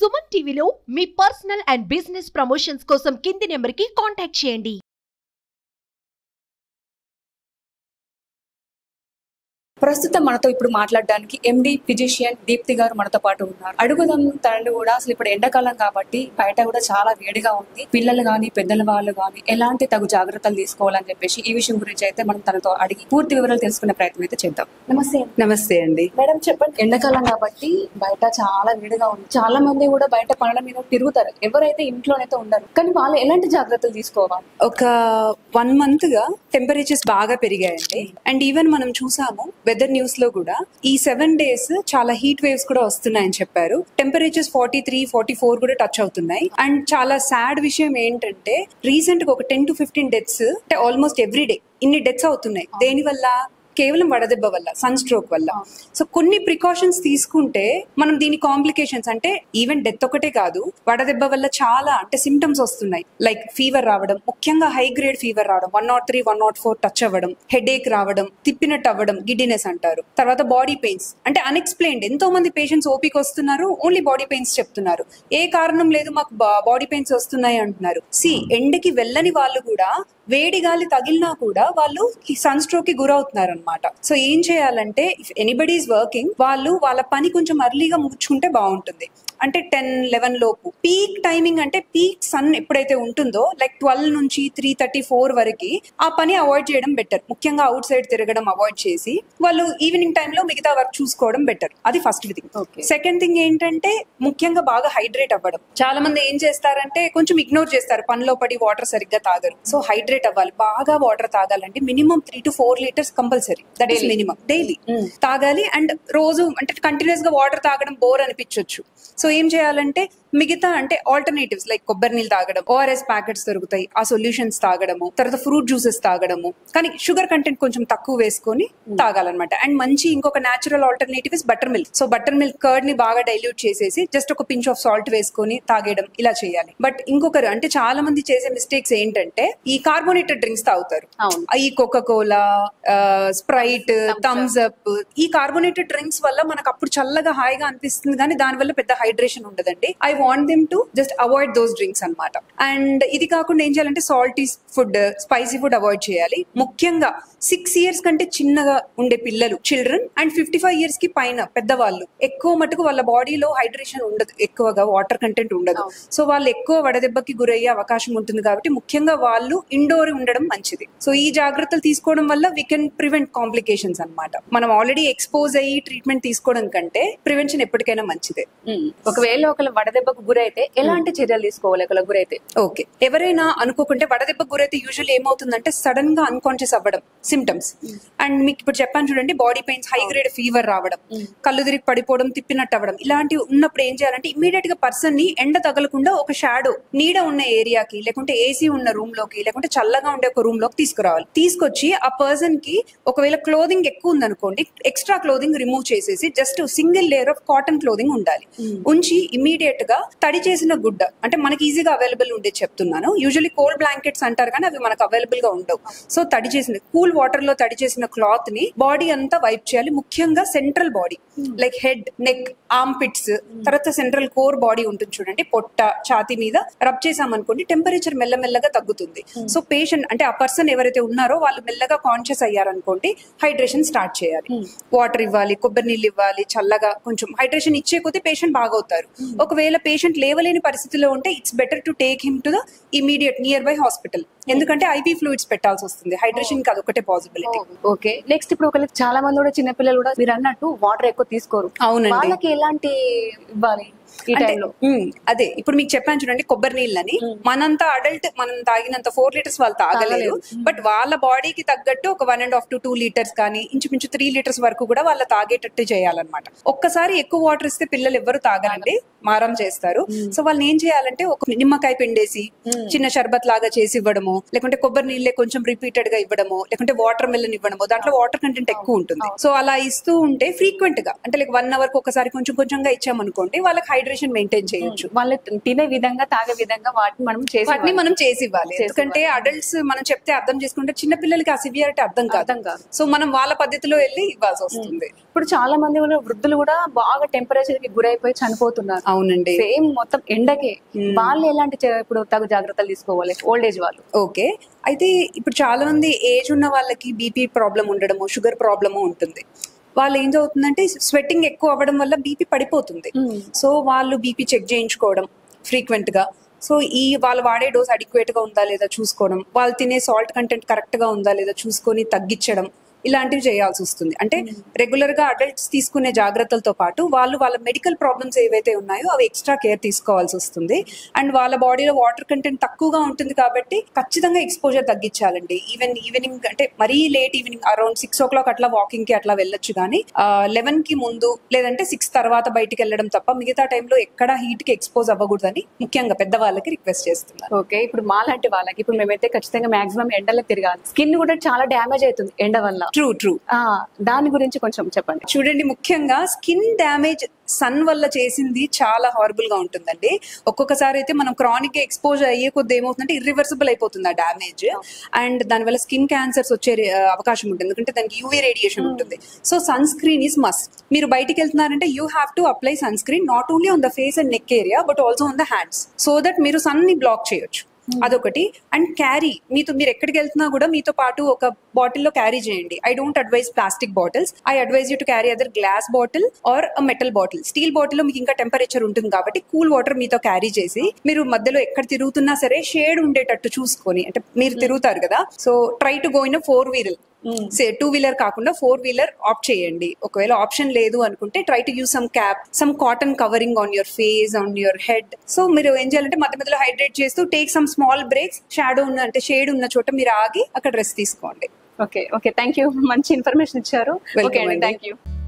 సుమన్ టీవీలో మీ personal and business promotions కోసం కింది నెంబర్కి కాంటాక్ట్ చేయండి ప్రస్తుతం మనతో ఇప్పుడు మాట్లాడడానికి ఎండి ఫిజిషియన్ దీప్తి గారు మనతో పాటు ఉన్నారు అడుగుదాం తనని కూడా అసలు ఇప్పుడు ఎండాకాలం కాబట్టి బయట కూడా చాలా వేడిగా ఉంది పిల్లలు గాని పెద్దల వాళ్ళు గాని ఎలాంటి తగు జాగ్రత్తలు తీసుకోవాలని చెప్పేసి ఈ విషయం గురించి అయితే మనం తనతో అడిగి పూర్తి వివరాలు తెలుసుకునే ప్రయత్నం అయితే చేద్దాం నమస్తే నమస్తే అండి మేడం చెప్పండి ఎండాకాలం కాబట్టి బయట చాలా వేడిగా ఉంది చాలా మంది కూడా బయట పనుల మీద తిరుగుతారు ఎవరైతే ఇంట్లోనైతే ఉండరు కానీ వాళ్ళు ఎలాంటి జాగ్రత్తలు తీసుకోవాలి ఒక వన్ మంత్ గా టెంపరేచర్స్ బాగా పెరిగాయండి అండ్ ఈవెన్ మనం చూసాము వెదర్ న్యూస్ లో కూడా ఈ సెవెన్ డేస్ చాలా హీట్ వేవ్స్ కూడా వస్తున్నాయని చెప్పారు temperatures forty three forty four కూడా టచ్ అవుతున్నాయి అండ్ చాలా సాడ్ విషయం ఏంటంటే రీసెంట్ గా ఒక టెన్ టు ఫిఫ్టీన్ డెత్స్ అంటే ఆల్మోస్ట్ ఎవ్రీ డే ఇన్ని డెత్స్ అవుతున్నాయి దేని వల్ల కేవలం వడదెబ్బ వల్ల సన్ స్ట్రోక్ వల్ల సో కొన్ని ప్రికాషన్స్ తీసుకుంటే మనం దీని కాంప్లికేషన్స్ అంటే ఈవెన్ డెత్ ఒకటే కాదు వడదెబ్బ వల్ల చాలా అంటే సిమ్టమ్స్ వస్తున్నాయి లైక్ ఫీవర్ రావడం ముఖ్యంగా హై గ్రేడ్ ఫీవర్ రావడం one nought three one nought four touch అవ్వడం హెడేక్ రావడం తిప్పినట్టు అవ్వడం గిడ్డినెస్ అంటారు తర్వాత బాడీ పెయిన్స్ అంటే అన్ఎక్స్ప్లెయిన్డ్ ఎంతో మంది పేషెంట్స్ ఓపీకి వస్తున్నారు ఓన్లీ బాడీ పెయిన్స్ చెప్తున్నారు ఏ కారణం లేదు మాకు బాడీ పెయిన్స్ వస్తున్నాయి అంటున్నారు సి ఎండకి వెళ్ళని వాళ్ళు కూడా వేడి గాలి తగిలినా కూడా వాళ్ళు ఈ సన్ స్ట్రోక్ కి గురవుతున్నారు అనమాట సో ఏం చేయాలంటే ఇఫ్ ఎనీబడి ఈస్ వర్కింగ్ వాళ్ళు వాళ్ళ పని కొంచెం అర్లీగా ముగించుకుంటే బాగుంటుంది అంటే టెన్ లెవెన్ లోపు పీక్ టైమింగ్ అంటే పీక్ సన్ ఎప్పుడైతే ఉంటుందో లైక్ ట్వెల్వ్ నుంచి త్రీ థర్టీ ఫోర్ వరకు ఆ పని అవాయిడ్ చేయడం బెటర్ ముఖ్యంగా అవుట్ సైడ్ తిరగడం అవాయిడ్ చేసి వాళ్ళు ఈవినింగ్ టైంలో మిగతా వర్క్ చూసుకోవడం బెటర్ అది first thing Okay. Second thing ఏంటంటే ముఖ్యంగా బాగా హైడ్రేట్ అవ్వడం చాలా మంది ఏం చేస్తారంటే కొంచెం ఇగ్నోర్ చేస్తారు పనిలో పడి వాటర్ సరిగ్గా తాగరు సో హైడ్రేట్ అవ్వాలి బాగా వాటర్ తాగాలంటే minimum three to four litres compulsory that is minimum daily తాగాలి అండ్ రోజు అంటే కంటిన్యూస్ గా వాటర్ తాగడం బోర్ అనిపించవచ్చు సో ఏం చేయాలంటే మిగతా అంటే ఆల్టర్నేటివ్స్ లైక్ కొబ్బరి నీళ్ళు తాగడం ఓఆర్ఎస్ ప్యాకెట్స్ దొరుకుతాయి ఆ సొల్యూషన్స్ తాగడము తర్వాత ఫ్రూట్ జ్యూసెస్ తాగడము కానీ షుగర్ కంటెంట్ కొంచెం తక్కువ వేసుకొని తాగాలన్నమాట అండ్ మంచి ఇంకొక natural alternative is butter milk so butter milk curd ని బాగా డైల్యూట్ చేసేసి జస్ట్ ఒక పించ్ ఆఫ్ సాల్ట్ వేసుకొని తాగేయడం ఇలా చేయాలి బట్ ఇంకొకరు అంటే చాలా మంది చేసే మిస్టేక్స్ ఏంటంటే ఈ కార్బోనేటెడ్ డ్రింక్స్ తాగుతారు అవును. ఈ Coca Cola Sprite Thums Up ఈ కార్బోనేటెడ్ డ్రింక్స్ వల్ల మనకు అప్పుడు చల్లగా హాయిగా అనిపిస్తుంది కానీ దాని వల్ల పెద్ద హైడ్రేషన్ ఉండదండి I want them to just avoid those drinks అన్నమాట అండ్ ఇది కాకుండా ఏం చేయాలంటే salty food spicy food avoid చేయాలి ముఖ్యంగా సిక్స్ ఇయర్స్ కంటే చిన్నగా ఉండే పిల్లలు children and fifty five years కి పైన పెద్దవాళ్ళు ఎక్కువ మటుకు వాళ్ళ బాడీలో హైడ్రేషన్ ఉండదు ఎక్కువగా వాటర్ కంటెంట్ ఉండదు సో వాళ్ళు ఎక్కువ వడదెబ్బకి గురయ్యే అవకాశం ఉంటుంది కాబట్టి ముఖ్యంగా వాళ్ళు ఇండోర్ ఉండడం మంచిది సో ఈ జాగ్రత్తలు తీసుకోవడం వల్ల వీ కెన్ ప్రివెంట్ కాంప్లికేషన్స్ అన్నమాట మనం ఆల్రెడీ ఎక్స్పోజ్ అయ్యి ట్రీట్మెంట్ తీసుకోవడం కంటే ప్రివెన్షన్ ఎప్పటికైనా మంచిదే ఒకవేళ ఒకళ్ళు వడదెబ్బకు గురైతే ఎలాంటి చర్యలు తీసుకోవాలి ఒకళ్ళ గురైతే ఓకే ఎవరైనా అనుకోకుంటే వడదెబ్బ గురైతే యూజువల్ ఏమవుతుందంటే సడన్ గా అన్కాన్షియస్ అవ్వడం సిమ్టమ్స్ అండ్ మీకు ఇప్పుడు చెప్పాను చూడండి body pains high grade fever రావడం కళ్ళు తిరిగి పడిపోవడం తిప్పినట్టు అవ్వడం ఇలాంటివి ఉన్నప్పుడు ఏం చేయాలంటే ఇమీడియట్ గా పర్సన్ ని ఎండ తగలకుండా ఒక షాడో నీడ ఉన్న ఏరియాకి లేకుంటే ఏసీ ఉన్న రూమ్ లోకి లేకుంటే చల్లగా ఉండే ఒక రూమ్ లోకి తీసుకురావాలి తీసుకొచ్చి ఆ పర్సన్ కి ఒకవేళ క్లోదింగ్ ఎక్కువ ఉందనుకోండి ఎక్స్ట్రా క్లోదింగ్ రిమూవ్ చేసేసి just single layer of cotton clothing ఉండాలి ఉంచి ఇమీడియట్ గా తడి చేసిన గుడ్డ అంటే మనకి ఈజీగా అవైలబుల్ ఉండేది చెప్తున్నాను యూజువల్లీ కోల్డ్ బ్లాంకెట్స్ అంటారు కానీ అవి మనకు అవైలబుల్ గా ఉండవు సో తడి చేసిన కూల్ వాటర్ లో తడి చేసిన క్లాత్ ని బాడీ అంతా వైప్ చేయాలి ముఖ్యంగా central body like head neck arm pits తర్వాత సెంట్రల్ కోర్ బాడీ ఉంటుంది చూడండి పొట్ట ఛాతి మీద రబ్ చేసామనుకోండి టెంపరేచర్ మెల్లమెల్లగా తగ్గుతుంది సో పేషెంట్ అంటే ఆ పర్సన్ ఎవరైతే ఉన్నారో వాళ్ళు మెల్లగా కాన్షియస్ అయ్యారనుకోండి హైడ్రేషన్ స్టార్ట్ చేయాలి వాటర్ ఇవ్వాలి కొబ్బరి నీళ్ళు ఇవ్వాలి చల్లగా కొంచెం హైడ్రేషన్ ఇచ్చే కొద్దీ పేషెంట్ బాగవుతారు ఒకవేళ పేషెంట్ లేవలేని పరిస్థితిలో ఉంటే it's better to take him to the immediate near by hospital ఎందుకంటే ఐపీ ఫ్లూయిడ్స్ పెట్టాల్సి వస్తుంది హైడ్రేషన్ కి అదొకటే పాసిబిలిటీ ఓకే నెక్స్ట్ ఇప్పుడు ఒకరికి చాలా మంది కూడా చిన్న పిల్లలు కూడా మీరు అన్నట్టు వాటర్ ఎక్కువ తీసుకోరు అవునండి. వాళ్ళకి ఎలాంటి ఇవ్వాలి ఈ అంటే, టైంలో ఉమ్, అదే ఇప్పుడు మీకు చెప్పాను చూడండి కొబ్బరి నీళ్ళని మనంతా అడల్ట్ మనం తాగినంత ఫోర్ లీటర్స్ వాళ్ళు తాగలేరు బట్ వాళ్ళ బాడీకి తగ్గట్టు ఒక one and half to two litres కానీ ఇంచుమించు త్రీ లీటర్స్ వరకు కూడా వాళ్ళ తాగేటట్టు చేయాలన్నమాట ఒక్కసారి ఎక్కువ వాటర్ ఇస్తే పిల్లలు ఎవ్వరు తాగరండి మారం చేస్తారు సో వాళ్ళని ఏం చేయాలంటే ఒక నిమ్మకాయ పిండేసి చిన్న షర్బత్ లాగా చేసి ఇవ్వడము లేకుంటే కొబ్బరి నీళ్ళే కొంచెం రిపీటెడ్ గా ఇవ్వడము లేకుంటే వాటర్ మిల్లన్ ఇవ్వడము దాంట్లో వాటర్ కంటెంట్ ఎక్కువ ఉంటుంది సో అలా ఇస్తూ ఉంటే ఫ్రీక్వెంట్ గా అంటే లైక్ వన్ అవర్ ఒకసారి కొంచెం కొంచెంగా ఇచ్చామనుకోండి వాళ్ళకి హైడ్రేషన్ మెయింటైన్ చేయొచ్చు వాళ్ళు తినే విధంగా తాగే విధంగా వాటిని మనం చేసి వాటిని మనం చేసి ఇవ్వాలి చేసి ఎందుకంటే అడల్ట్స్ మనం చెప్తే అర్థం చేసుకుంటే చిన్న పిల్లలకి ఆ సివియారిటీ అర్థం కాదు అర్థం కాదు. సో మనం వాళ్ళ పద్ధతిలో వెళ్ళి ఇవ్వాల్సి వస్తుంది ఇప్పుడు చాలా మంది కూడా వృద్ధులు కూడా బాగా టెంపరేచర్ కి గురైపోయి చనిపోతున్నారు అవునండి సేమ్ మొత్తం ఎండకే వాళ్ళు ఎలాంటి చే- ఇప్పుడు తగు జాగ్రత్తలు తీసుకోవాలి ఓల్డ్ ఏజ్ వాళ్ళు ఓకే అయితే ఇప్పుడు చాలా మంది ఏజ్ ఉన్న వాళ్ళకి బీపీ ప్రాబ్లం ఉండడము షుగర్ ప్రాబ్లము ఉంటుంది వాళ్ళు ఏం చదువుతుందంటే స్వెట్టింగ్ ఎక్కువ అవ్వడం వల్ల బీపీ పడిపోతుంది సో వాళ్ళు బీపీ చెక్ చేయించుకోవడం ఫ్రీక్వెంట్ గా సో ఈ వాళ్ళు వాడే డోస్ అడిక్వేట్ గా ఉందా లేదా చూసుకోవడం వాళ్ళు తినే సాల్ట్ కంటెంట్ కరెక్ట్ గా ఉందా లేదా చూసుకొని తగ్గించడం ఇలాంటివి చేయాల్సి వస్తుంది అంటే రెగ్యులర్ గా అడల్ట్స్ తీసుకునే జాగ్రత్తలతో పాటు వాళ్ళు వాళ్ళ మెడికల్ ప్రాబ్లమ్స్ ఏవైతే ఉన్నాయో అవి ఎక్స్ట్రా కేర్ తీసుకోవాల్సి వస్తుంది అండ్ వాళ్ళ బాడీలో వాటర్ కంటెంట్ తక్కువగా ఉంటుంది కాబట్టి ఖచ్చితంగా ఎక్స్పోజర్ తగ్గించాలండి ఈవెన్ ఈవినింగ్ అంటే మరీ late evening around six o'clock అట్లా వాకింగ్ కి అట్లా వెళ్ళొచ్చు కానీ లెవెన్ కి ముందు లేదంటే సిక్స్ తర్వాత బయటికి వెళ్ళడం తప్ప మిగతా టైంలో ఎక్కడ హీట్ కి ఎక్స్పోజ్ అవ్వకూడదని ముఖ్యంగా పెద్దవాళ్ళకి రిక్వెస్ట్ చేస్తున్నారు ఓకే ఇప్పుడు మాలాంటి వాళ్ళకి ఇప్పుడు మేమైతే ఖచ్చితంగా మాక్సిమం ఎండలో తిరగాలి స్కిన్ కూడా చాలా డ్యామేజ్ అవుతుంది ఎండ వల్ల ట్రూ ట్రూ ఆ దాని గురించి కొంచెం చెప్పండి చూడండి ముఖ్యంగా స్కిన్ డ్యామేజ్ సన్ వల్ల చేసింది చాలా హారబుల్ గా ఉంటుందండి ఒక్కొక్కసారి అయితే మనం క్రానిక్ ఎక్స్పోజ్ అయ్యే కొద్ది ఏమవుతుందంటే ఇర్రివర్సిబుల్ అయిపోతుంది ఆ డ్యామేజ్ అండ్ దానివల్ల స్కిన్ క్యాన్సర్స్ వచ్చే ఆ, అవకాశం ఉంటుంది ఎందుకంటే దానికి యూవీ రేడియేషన్ ఉంటుంది so sun screen is must మీరు బయటికి వెళ్తున్నారంటే you have to apply sun screen not only on the face and neck area but also on the hands so that మీరు సన్ ని బ్లాక్ చేయొచ్చు అదొకటి అండ్ క్యారీ మీతో మీరు ఎక్కడికి వెళ్తున్నా కూడా మీతో పాటు ఒక బాటిల్లో క్యారీ చేయండి I don't advise plastic bottles I advise you to carry other glass bottle or metal bottle steel bottle మీకు ఇంకా టెంపరేచర్ ఉంటుంది కాబట్టి కూల్ వాటర్ మీతో క్యారీ చేసి మీరు మధ్యలో ఎక్కడ తిరుగుతున్నా సరే షేడ్ ఉండేటట్టు చూసుకొని అంటే మీరు తిరుగుతారు కదా so try to go in four wheeler two wheeler కాకుండా ఫోర్ వీలర్ ఆప్ట్ చేయండి ఒకవేళ ఆప్షన్ లేదు అనుకుంటే try to use some cap some cotton covering on your face on your head so మీరు ఏం చేయాలంటే మధ్య మధ్యలో హైడ్రేట్ చేస్తూ take some small breaks shadow ఉన్న అంటే షేడ్ ఉన్న చోట మీరు ఆగి అక్కడ రెస్ట్ తీసుకోండి ఓకే ఓకే థ్యాంక్ యూ మంచి ఇన్ఫర్మేషన్ ఇచ్చారు Welcome ఓకే అండి అండి. Thank you